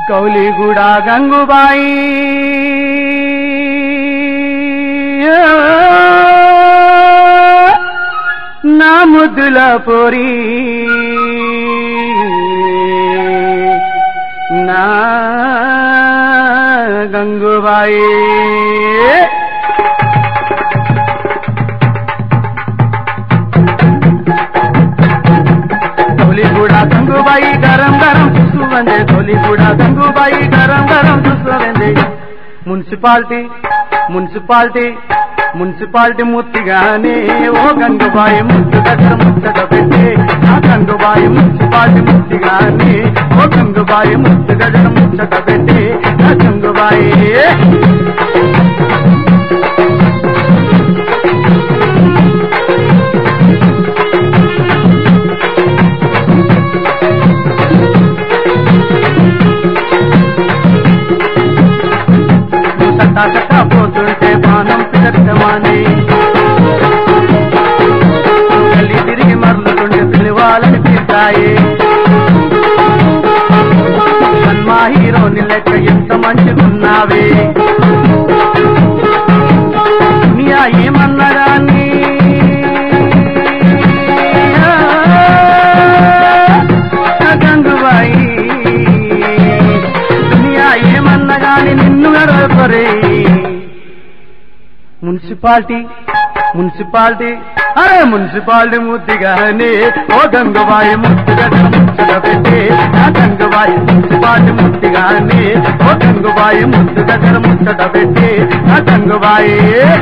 కౌలిగూడ గంగుబాయి నా ముద్దుల పొరి నా గంగుబాయి తొలి కూడా గంగుబాయి గరం గరం చూసువందే తొలి కూడా గంగుబాయి గరం గరం చూసువందే మున్సిపాలిటీ మున్సిపాలిటీ మున్సిపాలిటీ ముత్తిగానే ఓ గంగుబాయి ముత్తు దగ్గర ముచ్చట పెట్టి ఆ గంగుబాయి మున్సిపాలిటీ ముత్తిగానే ఓ గంగుబాయి ముత్తు దగ్గర ముచ్చట పెట్టి ఆ గంగుబాయి నువ్వు సట్టా సట్టా పోతుంటే బాణం పిలకమాని గల్లి తిరిగి మరలుతుంటే పిలవాలని పిలిచాయి సన్మా హీరోని లెక్క ఎంత మంచిగున్నావే దునియా ఏమన్నదాన్ని గంగుబాయి దునియా ఏమన్నా గాని నిన్ను గడపరే మున్సిపాలిటీ మున్సిపాలిటీ అరే మున్సిపాలిటీ ముద్దిగానే ఓ గంగుబాయి ముద్దుగా ముచ్చట పెట్టి ఆ గంగుబాయి మున్సిపాలిటీ ముద్దిగానే ఓ గంగుబాయి ముద్దుగా ముచ్చట పెట్టి ఆ గంగుబాయి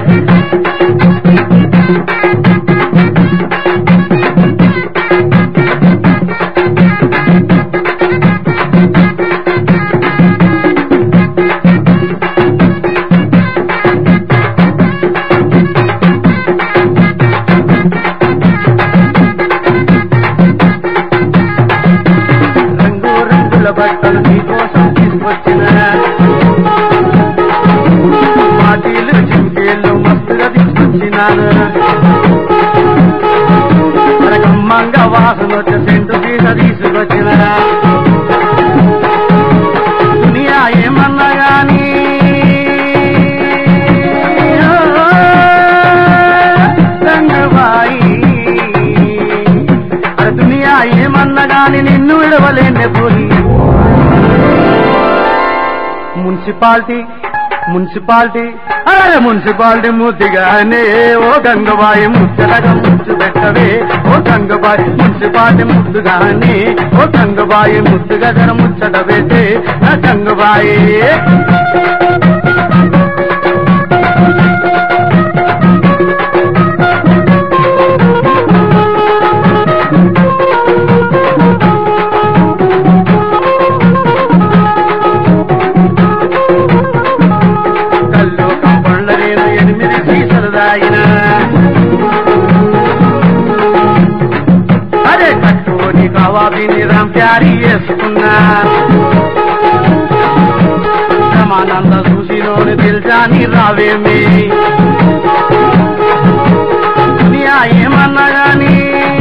రంగు రంగుల బట్టలు నీకోసం తీసుకొచ్చిన పాటీలు చింకేళ్ళు మస్తుగా తీసుకొచ్చినాను మనకమ్మంగా వాసన వచ్చే సెంటు సీస తీసుకొచ్చిన దునియా ఏమన్నా గాని రంగబాయి అరే దునియా ఏమన్నా గాని నిన్ను విడవలేనే పోలి మున్సిపాలిటీ మున్సిపాలిటీ అరే మున్సిపాలిటీ ముద్దిగానే ఓ గంగబాయి ముచ్చటగా ముచ్చు పెట్టవే ఓ గంగబాయి మున్సిపాలిటీ ముద్దుగానే ఓ గంగబాయి ముద్దుగా జర ముచ్చట పెట్టే ఆ గంగబాయి కళ్ళు కంపళ్ళ నేను ఎనిమిది సీసలు దాగిన అదే కట్టుని కవాబిని రామ్ ప్యారీ వేసుకున్నా సమానంద చూసినోని తెలుసాని రావేమి దునియా ఏమన్నా గాని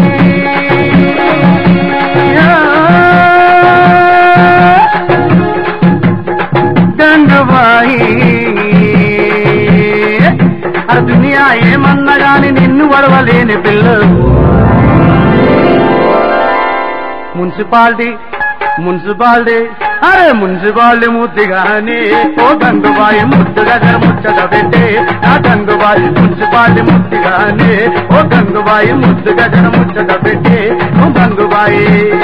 గంగబాయి అరే దునియా ఏమన్నా గాని నిన్ను వడవలేని పిల్లలు మున్సిపాలిటీ మున్సిపాలిటీ అరే మున్సిపాలిటీ ముద్దిగానే ఓ గంగుబాయి ముద్దుగా జర ముచ్చట పెట్టే ఆ గంగుబాయి మున్సిపాలిటీ ముద్దిగానే ఓ గంగుబాయి ముద్దుగా జర ముచ్చట పెట్టే ఓ గంగుబాయి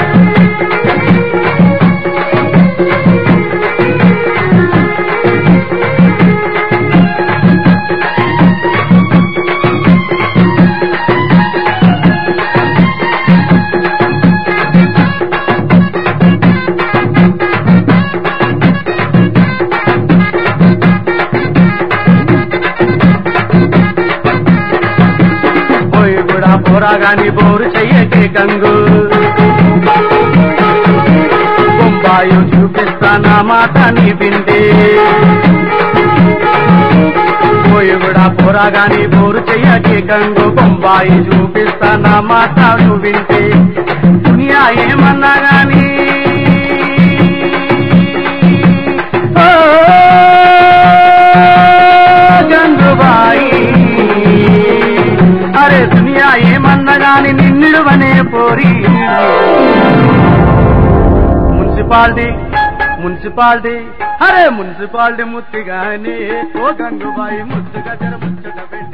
పోయి కూడా పోరాగాని బోరు చెయ్యకే గంగు బొంబాయి చూపిస్తా నా మాట నీ వింటే పోయి కూడా పోరాగాని బోరు చెయ్యకే గంగు బొంబాయి చూపిస్తా నా మాట నువ్వు వింటే దునియా ఏమన్నా గాని మున్సిపాలిటీ మున్సిపాలిటీ అరే మున్సిపాలిటీ ముత్తిగాని ఓ గంగుబాయి ముద్దుగా తెర ముచ్చట పెట్టి